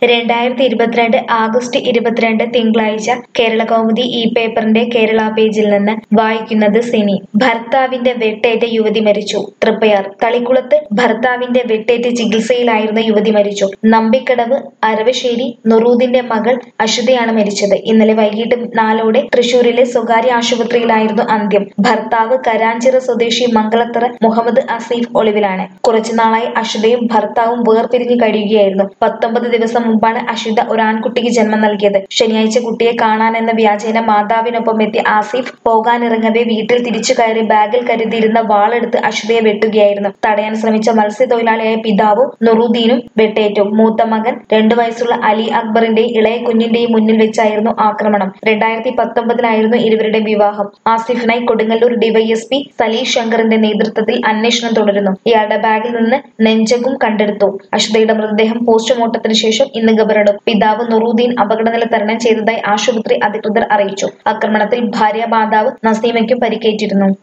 രണ്ടായിരത്തി ഇരുപത്തിരണ്ട് ആഗസ്റ്റ് ഇരുപത്തിരണ്ട് തിങ്കളാഴ്ച കേരള കൗമുദി ഈ പേപ്പറിന്റെ കേരള പേജിൽ നിന്ന് വായിക്കുന്നത് സിനി ഭർത്താവിന്റെ വെട്ടേറ്റ് യുവതി മരിച്ചു തൃപ്പയാർ തളിക്കുളത്ത് ഭർത്താവിന്റെ വെട്ടേറ്റ് ചികിത്സയിലായിരുന്ന യുവതി മരിച്ചു നമ്പിക്കടവ് അരവശ്ശേരി നുറൂദിന്റെ മകൾ അശ്വതയാണ് മരിച്ചത് ഇന്നലെ വൈകിട്ട് നാലോടെ തൃശൂരിലെ സ്വകാര്യ ആശുപത്രിയിലായിരുന്നു അന്ത്യം ഭർത്താവ് കരാഞ്ചിറ സ്വദേശി മംഗളത്തറ മുഹമ്മദ് അസീഫ് ഒളിവിലാണ് കുറച്ചുനാളായി അശ്വതയും ഭർത്താവും വേർപിരിഞ്ഞു കഴിയുകയായിരുന്നു പത്തൊമ്പത് ദിവസം മുമ്പാണ് അശ്വിത ഒരു ആൺകുട്ടിക്ക് ജന്മം നൽകിയത് ശനിയാഴ്ച കുട്ടിയെ കാണാനെന്ന വ്യാജേന മാതാവിനൊപ്പം എത്തിയ ആസിഫ് പോകാനിറങ്ങവേ വീട്ടിൽ തിരിച്ചു കയറി ബാഗിൽ കരുതിയിരുന്ന വാളെടുത്ത് അശ്വിതയെ വെട്ടുകയായിരുന്നു തടയാൻ ശ്രമിച്ച മത്സ്യത്തൊഴിലാളിയായ പിതാവും നുറുദ്ദീനും വെട്ടേറ്റു മൂത്ത മകൻ രണ്ടു വയസ്സുള്ള അലി അക്ബറിന്റെയും ഇളയ കുഞ്ഞിന്റെയും മുന്നിൽ വെച്ചായിരുന്നു ആക്രമണം രണ്ടായിരത്തി പത്തൊമ്പതിലായിരുന്നു ഇരുവരുടെ വിവാഹം ആസിഫിനായി കൊടുങ്ങല്ലൂർ ഡിവൈഎസ്പി സലീഷ് ശങ്കറിന്റെ നേതൃത്വത്തിൽ അന്വേഷണം തുടരുന്നു ഇയാളുടെ ബാഗിൽ നിന്ന് നെഞ്ചകും കണ്ടെടുത്തു അശ്വതയുടെ മൃതദേഹം പോസ്റ്റ്മോർട്ടത്തിന് ശേഷം ഇന്ന് ഖബറിടും പിതാവ് നുറുദ്ദീൻ അപകടനില തരണം ചെയ്തതായി ആശുപത്രി അധികൃതർ അറിയിച്ചു ആക്രമണത്തിൽ ഭാര്യ മാതാവ് നസീമയ്ക്കും പരിക്കേറ്റിരുന്നു